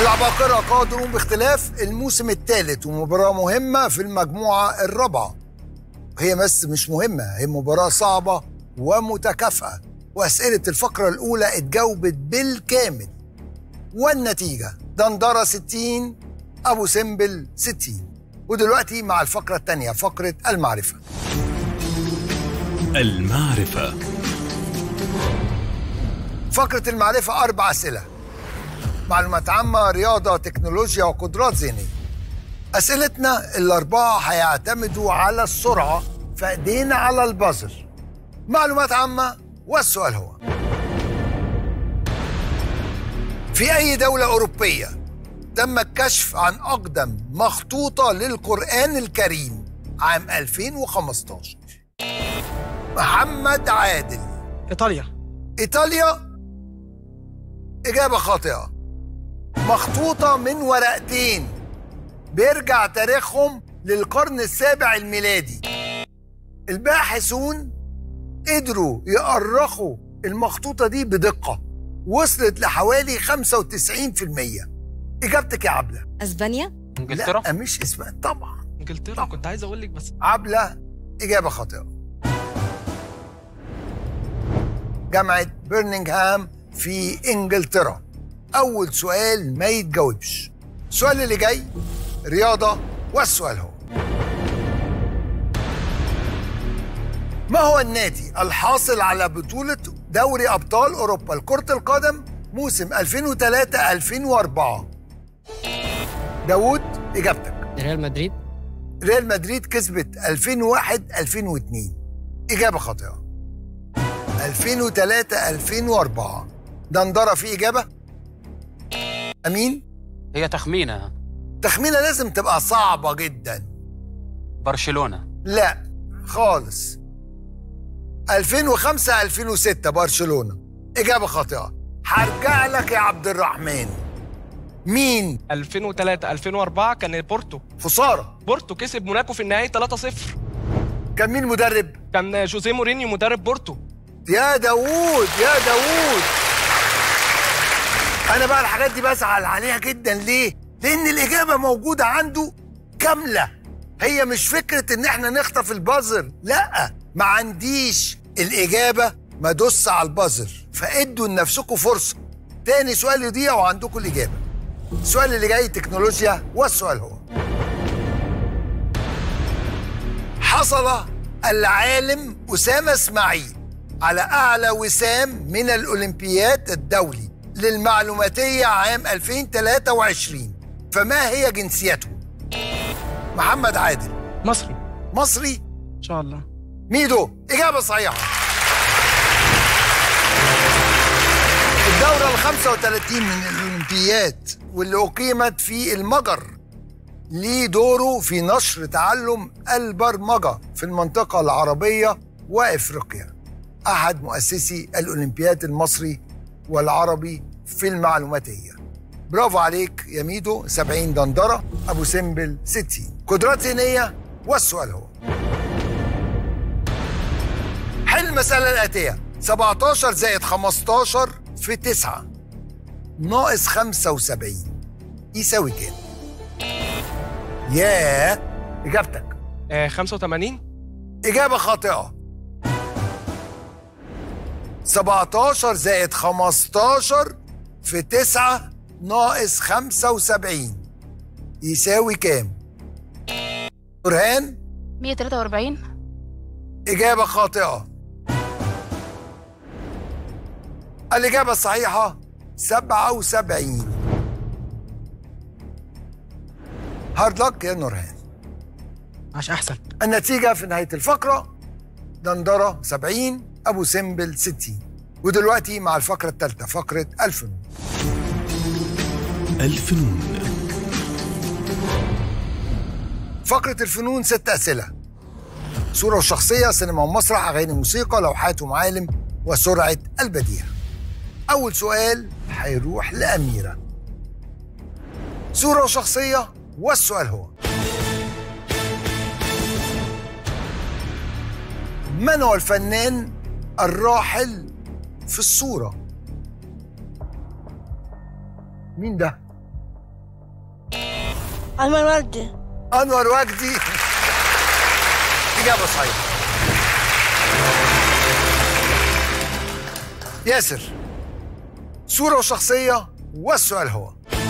العباقرة قادرون باختلاف الموسم الثالث ومباراة مهمة في المجموعة الرابعة هي بس مش مهمة هي مباراة صعبة ومتكافئة وأسئلة الفقرة الأولى اتجاوبت بالكامل والنتيجة دندرة 60 أبو سمبل 60 ودلوقتي مع الفقرة الثانية فقرة المعرفة المعرفة فقرة المعرفة أربع أسئلة معلومات عامة رياضة تكنولوجيا وقدرات ذهنية أسئلتنا الأربعة هيعتمدوا على السرعة فإيدينا على البازر معلومات عامة والسؤال هو في أي دولة أوروبية تم الكشف عن أقدم مخطوطة للقرآن الكريم عام 2015 محمد عادل ايطاليا إيطاليا إجابة خاطئة مخطوطة من ورقتين بيرجع تاريخهم للقرن السابع الميلادي الباحثون قدروا يأرخوا المخطوطة دي بدقة وصلت لحوالي 95% إجابتك يا عبلة اسبانيا انجلترا لا مش اسمها طبعا انجلترا كنت عايز اقول لك بس عبلة إجابة خاطئة جامعة برمنغهام في إنجلترا أول سؤال ما يتجاوبش السؤال اللي جاي رياضة والسؤال هو ما هو النادي الحاصل على بطولة دوري أبطال أوروبا لكرة القدم موسم 2003-2004 داوود إجابتك ريال مدريد ريال مدريد كسبت 2001 2002 إجابة خاطئة 2003 2004 دندرة في إجابة أمين هي تخمينة تخمينة لازم تبقى صعبة جدا برشلونة لا خالص 2005 2006 برشلونة إجابة خاطئة هرجع لك يا عبد الرحمن مين 2003 2004 كان بورتو خسارة بورتو كسب موناكو في النهائي 3-0 كان مين مدرب كان جوزيه مورينيو مدرب بورتو يا داوود يا داوود انا بقى الحاجات دي بزعل عليها جدا ليه لان الاجابه موجوده عنده كامله هي مش فكره ان احنا نخطف البازر لا ما عنديش الاجابه ما دوس على البازر فادوا لنفسكم فرصه تاني سؤال يضيع وعندكم الاجابه السؤال اللي جاي تكنولوجيا والسؤال هو حصل العالم أسامة إسماعيل على أعلى وسام من الأولمبياد الدولي للمعلوماتية عام 2023 فما هي جنسيته؟ محمد عادل مصري مصري ان شاء الله ميدو إجابة صحيحة الدورة ال 35 من الأولمبياد واللي أقيمت في المجر ليه دوره في نشر تعلم البرمجة في المنطقة العربية وإفريقيا أحد مؤسسي الأولمبياد المصري والعربي في المعلوماتية برافو عليك يا ميدو 70 دندرة أبو سمبل 60 قدرات ذهنية والسؤال هو حل المسألة الآتية 17 زائد 15 في 9 ناقص 75 يساوي كام؟ ياه إجابتك آه 85 إجابة خاطئة 17 زائد 15 في 9 ناقص 75 يساوي كام؟ برهان 143 إجابة خاطئة الإجابة الصحيحة 77 هارد لك يا نورهان عش احسن النتيجة في نهاية الفقرة دندرة 70 أبو سمبل 60 ودلوقتي مع الفقرة الثالثة فقرة الفنون الفنون فقرة الفنون ست أسئلة صورة وشخصية سينما ومسرح أغاني موسيقى لوحات ومعالم وسرعة البديهة أول سؤال هيروح لأميرة صورة وشخصية والسؤال هو من هو الفنان الراحل في الصورة؟ مين ده؟ أنور وردي انور وجدي اجابه صحيحه ياسر صوره وشخصيه والسؤال هو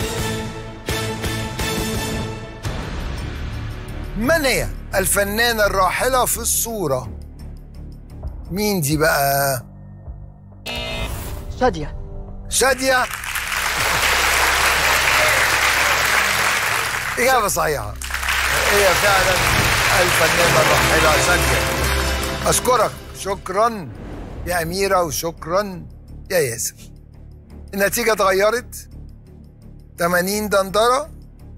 من هي الفنانه الراحله في الصوره مين دي بقى شادية شادية إجابة صحيحة هي فعلا الفنانة الراحلة شادية أشكرك شكرا يا أميرة وشكرا يا ياسر النتيجة اتغيرت 80 دندرة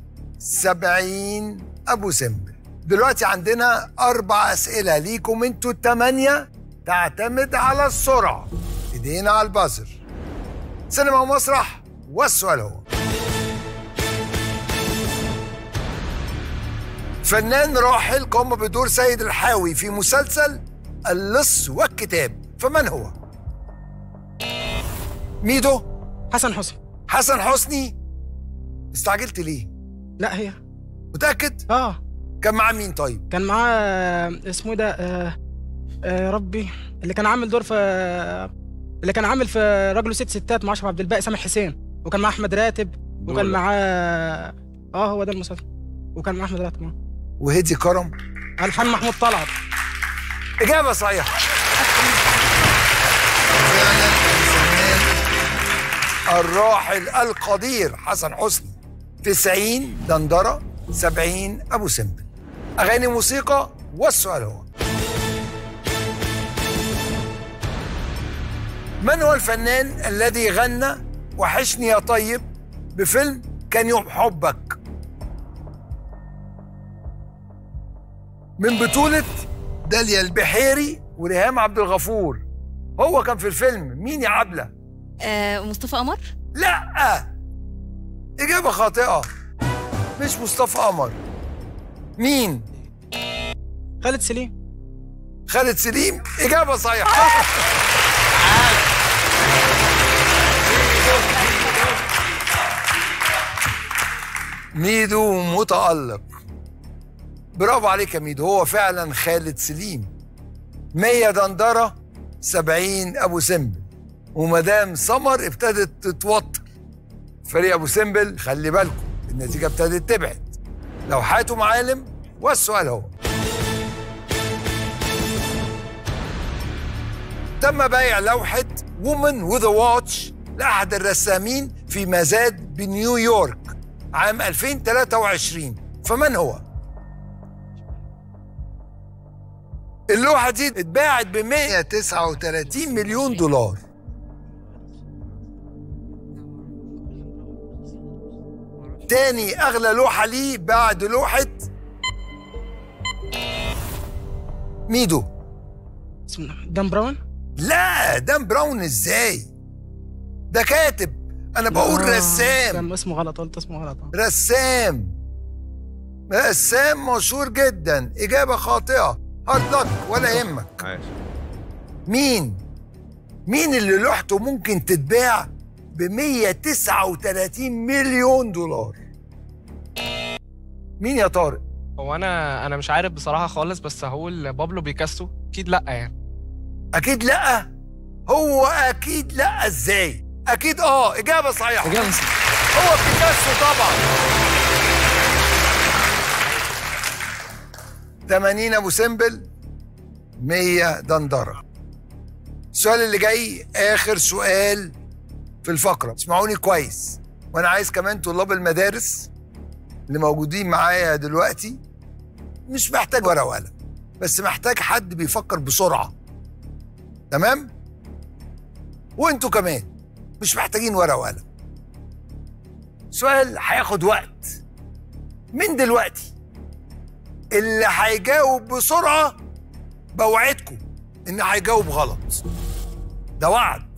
70 أبو سمبل دلوقتي عندنا أربع أسئلة ليكم انتوا التمانية تعتمد على السرعة ايدينا على البازر سينما ومسرح والسؤال هو فنان راحل قام بدور سيد الحاوي في مسلسل اللص والكتاب فمن هو؟ ميدو حسن حسني حسن حسني استعجلت ليه؟ لا هي متأكد؟ اه كان معاه مين طيب؟ كان معاه آه، اسمه إيه ده آه آه يا ربي اللي كان عامل دور في اللي كان عامل في راجل وست ستات مع اشرف عبد الباقي سامح حسين وكان معاه احمد راتب وكان دول. معاه اه هو ده المسلسل وكان معاه احمد راتب آه. وهدي كرم الحان محمود طلعت إجابة صحيحة فعلا الفنان الراحل القدير حسن حسني 90 دندرة 70 أبو سمبل أغاني موسيقى والسؤال هو من هو الفنان الذي غنى وحشني يا طيب بفيلم كان يوم حبك من بطولة داليا البحيري وريهام عبد الغفور هو كان في الفيلم مين يا عبلة؟ آه مصطفى قمر لا إجابة خاطئة مش مصطفى قمر مين؟ خالد سليم خالد سليم إجابة صحيحة ميدو متألق برافو عليك يا ميدو هو فعلا خالد سليم 100 دندرة 70 أبو سمبل ومدام سمر ابتدت تتوتر فريق أبو سمبل خلي بالكم النتيجة ابتدت تبعد لوحات معالم والسؤال هو تم بيع لوحة وومن with a واتش لأحد الرسامين في مزاد بنيويورك عام 2023 فمن هو؟ اللوحة دي اتباعت ب 139 مليون دولار تاني أغلى لوحة ليه بعد لوحة ميدو اسمه دان براون لا دان براون ازاي ده كاتب انا بقول آه، رسام كان اسمه غلط قلت اسمه غلط آه. رسام رسام مشهور جدا اجابه خاطئه هارد لك ولا يهمك عايش مين مين اللي لوحته ممكن تتباع ب 139 مليون دولار مين يا طارق هو انا انا مش عارف بصراحه خالص بس هقول بابلو بيكاسو اكيد لا يعني اكيد لا هو اكيد لا ازاي اكيد اه اجابه صحيحه إجابة صحيحة. هو بيكاسو طبعا 80 ابو سمبل 100 دندره السؤال اللي جاي اخر سؤال في الفقره اسمعوني كويس وانا عايز كمان طلاب المدارس اللي موجودين معايا دلوقتي مش محتاج ورقه وقلم بس محتاج حد بيفكر بسرعه تمام وانتوا كمان مش محتاجين ورقه وقلم سؤال هياخد وقت من دلوقتي اللي هيجاوب بسرعه بوعدكم ان هيجاوب غلط ده وعد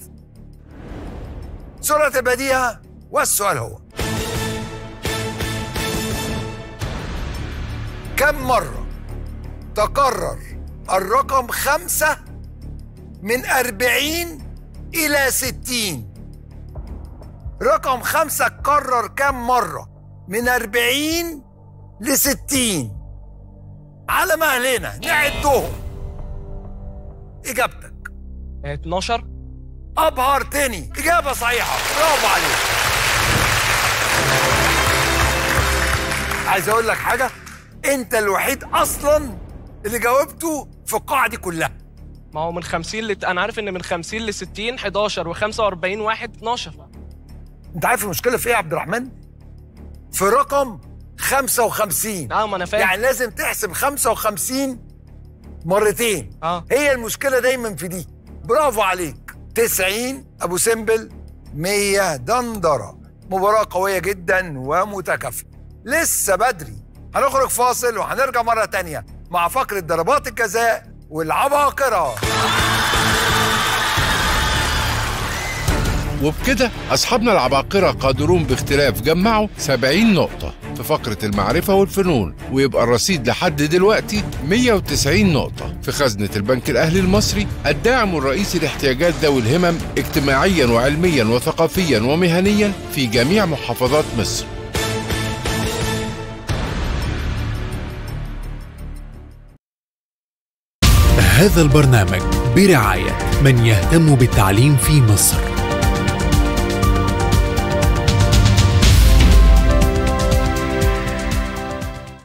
سرعه البديهه والسؤال هو كم مرة تكرر الرقم خمسة من أربعين إلى ستين رقم خمسة اتكرر كم مرة من أربعين لستين على مهلنا نعدهم إجابتك آه، 12 أبهرتني إجابة صحيحة برافو عليك عايز أقول لك حاجة أنت الوحيد أصلا اللي جاوبته في القاعة دي كلها ما هو من 50 ل انا عارف ان من 50 ل 60 11 و45 واحد 12 أنت عارف المشكلة في إيه يا عبد الرحمن؟ في رقم 55 اه ما انا فاهم يعني لازم تحسب 55 مرتين اه هي المشكلة دايما في دي برافو عليك 90 أبو سمبل 100 دندرة مباراة قوية جدا ومتكافئة لسه بدري هنخرج فاصل وهنرجع مرة تانية مع فقرة ضربات الجزاء والعباقرة وبكده أصحابنا العباقرة قادرون باختلاف جمعوا 70 نقطة في فقرة المعرفة والفنون ويبقى الرصيد لحد دلوقتي 190 نقطة في خزنة البنك الأهلي المصري الداعم الرئيسي لاحتياجات ذوي الهمم اجتماعيا وعلميا وثقافيا ومهنيا في جميع محافظات مصر هذا البرنامج برعاية من يهتم بالتعليم في مصر